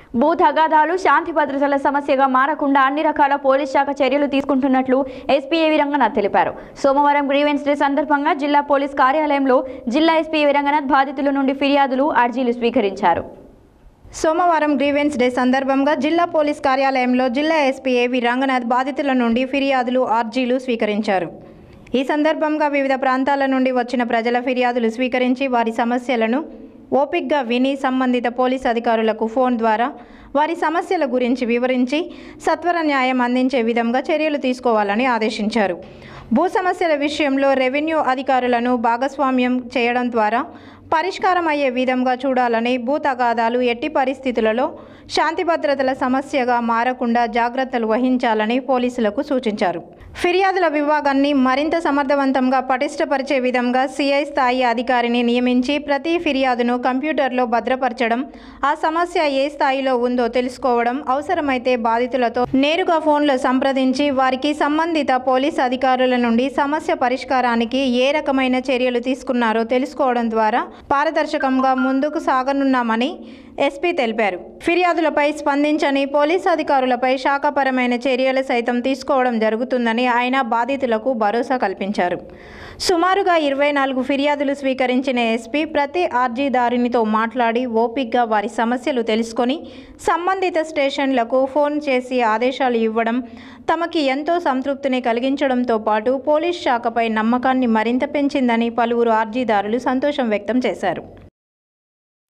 భూ తగాదాలు శాంతి భద్రతల సమస్యగా మారకుండా అన్ని రకాల పోలీస్ శాఖ చర్యలు తీసుకుంటున్నట్లు ఎస్పీ ఏవి రంగనాథ్ తెలిపారు సోమవారం గ్రీవెన్స్ డే సందర్భంగా జిల్లా పోలీస్ కార్యాలయంలో జిల్లా ఎస్పీ ఏవి రంగనాథ్ బాధితుల నుండి ఫిర్యాదులు అర్జీలు స్వీకరించారు సోమవారం గ్రీవెన్స్ డే సందర్భంగా జిల్లా పోలీస్ కార్యాలయంలో జిల్లా ఎస్పీ ఏవి రంగనాథ్ బాధితుల నుండి ఫిర్యాదులు ఆర్జీలు స్వీకరించారు ఈ సందర్భంగా వివిధ ప్రాంతాల నుండి వచ్చిన ప్రజల ఫిర్యాదులు స్వీకరించి వారి సమస్యలను ఓపిక్గా విని సంబంధిత పోలీస్ అధికారులకు ఫోన్ ద్వారా వారి సమస్యల గురించి వివరించి సత్వర న్యాయం అందించే విధంగా చర్యలు తీసుకోవాలని ఆదేశించారు భూ సమస్యల విషయంలో రెవెన్యూ అధికారులను భాగస్వామ్యం చేయడం ద్వారా పరిష్కారం అయ్యే విధంగా చూడాలని భూ తగాదాలు ఎట్టి పరిస్థితులలో శాంతి భద్రతల సమస్యగా మారకుండా జాగ్రత్తలు వహించాలని పోలీసులకు సూచించారు ఫిర్యాదుల విభాగాన్ని మరింత సమర్థవంతంగా పటిష్టపరిచే విధంగా సిఐ స్థాయి అధికారిని నియమించి ప్రతి ఫిర్యాదును కంప్యూటర్లో భద్రపరచడం ఆ సమస్య ఏ స్థాయిలో ఉందో తెలుసుకోవడం అవసరమైతే బాధితులతో నేరుగా ఫోన్లో సంప్రదించి వారికి సంబంధిత పోలీస్ అధికారుల నుండి సమస్య పరిష్కారానికి ఏ రకమైన చర్యలు తీసుకున్నారో తెలుసుకోవడం ద్వారా పారదర్శకంగా ముందుకు సాగనున్నామని ఎస్పీ తెలిపారు ఫిర్యాదులపై స్పందించని పోలీస్ అధికారులపై శాఖపరమైన చర్యలు సైతం తీసుకోవడం జరుగుతుందని ఆయన బాధితులకు భరోసా కల్పించారు సుమారుగా ఇరవై నాలుగు ఫిర్యాదులు స్వీకరించిన ఎస్పీ ప్రతి అర్జీదారునితో మాట్లాడి ఓపిక్గా వారి సమస్యలు తెలుసుకొని సంబంధిత స్టేషన్లకు ఫోన్ చేసి ఆదేశాలు ఇవ్వడం తమకి ఎంతో సంతృప్తిని కలిగించడంతో పాటు పోలీస్ శాఖపై నమ్మకాన్ని మరింత పెంచిందని పలువురు అర్జీదారులు సంతోషం వ్యక్తం చేశారు